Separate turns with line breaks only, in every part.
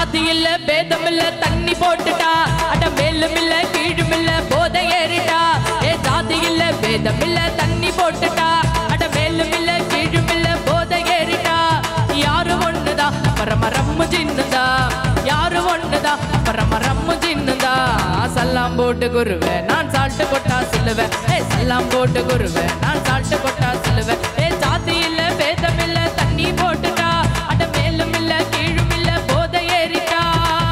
ஜாதி இல்ல பேதம் இல்ல தண்ணி போட்டுட்டா அட மேலும் இல்ல கீழும் இல்ல போதை ஏறிட்டா ஏ ஜாதி இல்ல பேதம் இல்ல தண்ணி போட்டுட்டா அட மேலும் இல்ல கீழும் இல்ல போதை ஏறிட்டா யாரு ஒண்ணுதா பரமரம்மு சின்னதா யாரு ஒண்ணுதா பரமரம்மு சின்னதா சல்லாம் போட்டு குருவே நான் சால்ட்டு கொட்டா சொல்லுவேன் ஏ சல்லாம் போட்டு குருவே நான் சால்ட்டு கொட்டா சொல்லுவேன் ஏ ஜாதி இல்ல பேதம் இல்ல தண்ணி போட்டுட்டா அட மேலும் இல்ல கீழும் இல்ல போதை ஏறிட்டா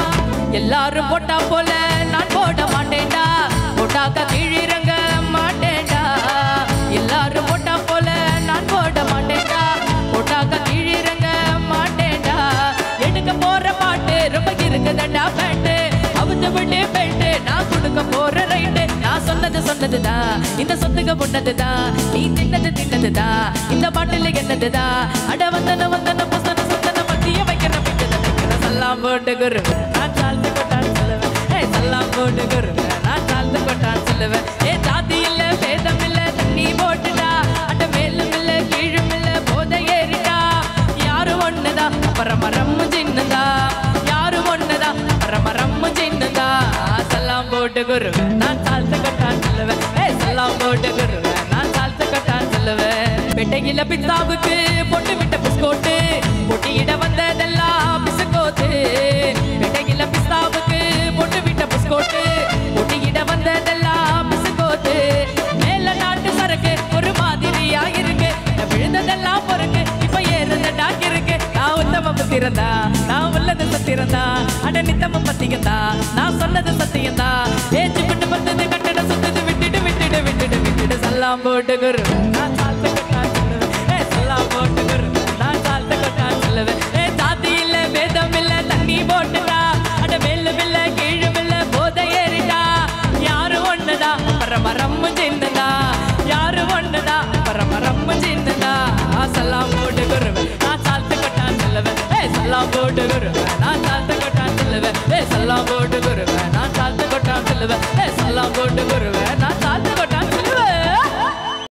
எல்லாரும் போட்டா போல நான் போட மாட்டேன்டா போட்டாக்க கீழிறங்க மாட்டேன்டா எல்லாரும் போட்டா போல நான் போட மாட்டேன்டா போட்டாக்க கீழிறங்க மாட்டேன்டா எடுக்க போற பாட்டு ரொம்ப இருக்குதண்டா பேட்டு அவுத்து விட்டு பெல்ட்டு நான் கொடுக்க போற ரைட்டு நான் சொன்னது சொன்னதுதான் இந்த சொத்துக்கு பொண்ணதுதான் நீ தின்னது தின்னதுதான் இந்த பாட்டில் என்னதுதான் அட வந்தன வந்தன புசன சுத்தன மத்திய வைக்கன வைக்கன வைக்கன சல்லாம் போட்டு குரு நான் சால்த்து கொட்டான் சொல்லுவேன் ஏ சல்லாம் போட்டு குரு நான் சால்த்து கொட்டான் சொல்லுவேன் ஏ ஜாதி இல்ல பேதம் இல்ல தண்ணி போட்டுடா அட மேலும் இல்ல கீழும் இல்ல போதை ஏறிட்டா யாரு ஒண்ணுதா பரமரம்மு சின்னதா யாரு ஒண்ணுதா பரமரம்மு சின்னதா சல்லாம் போட்டு குருவே நான் சால்த்து கொட்டான் சொல்லுவேன் ஏ சல்லாம் போட்டு குருவே நான் சால்த்து கொட்டான் சொல்லுவேன் பெட்டையில பித்தாவுக்கு பொட்டு விட்ட பிஸ்கோட்டு பொட்டியிட வந்ததெல்லாம் பிசுக்கோத்து பெட்டையில பிஸ்தாவுக்கு பொட்டு விட்ட பிஸ்கோட்டு பொட்டியிட வந்ததெல்லாம் பிசுக்கோத்து மேல நாட்டு சரக்கு ஒரு மாதிரியா இருக்கு நான் விழுந்ததெல்லாம் பொறுக்கு இப்ப ஏறுதடா இருக்கு நான் உத்தம பத்திரந்தா நான் உள்ளது சத்திரந்தா அட நித்தம பத்தியந்தா நான் சொன்னது சத்தியந்தா ஏச்சு பண்ணு பத்தது கட்டட சுத்தது விட்டுடு விட்டுடு விட்டுடு விட்டுடு சல்லாம் போட்டு குரு நான் சால்த்து கொட்டான் சொல்லுவேன் ஏ சல்லாம் போட்டு குரு நான் சால்த்து கொட்டான் சொல்லுவேன் ஏ ஜாதி இல்ல வேதம் இல்ல தண்ணி போட்டுடா அட மேலும் இல்ல கீழும் இல்ல போதை ஏறிட்டா யாரு ஒண்ணுதா பரமரம்மு சின்னதா யாரு ஒண்ணுதா பரமரம்மு சின்னதா சல்லாம் போட்டு குருவேன் நான் சால்த்து கொட்டான் சொல்லுவேன் ஏ சல்லாம் போட்டு குருவேன் நான் சால்த்து கொட்டான் சொல்லுவேன் ஏ சல்லாம் போட்டு குருவேன் நான் சால்த்து கொட்டான் சொல்லுவேன் ஏ சல்லாம் போட்டு குருவேன்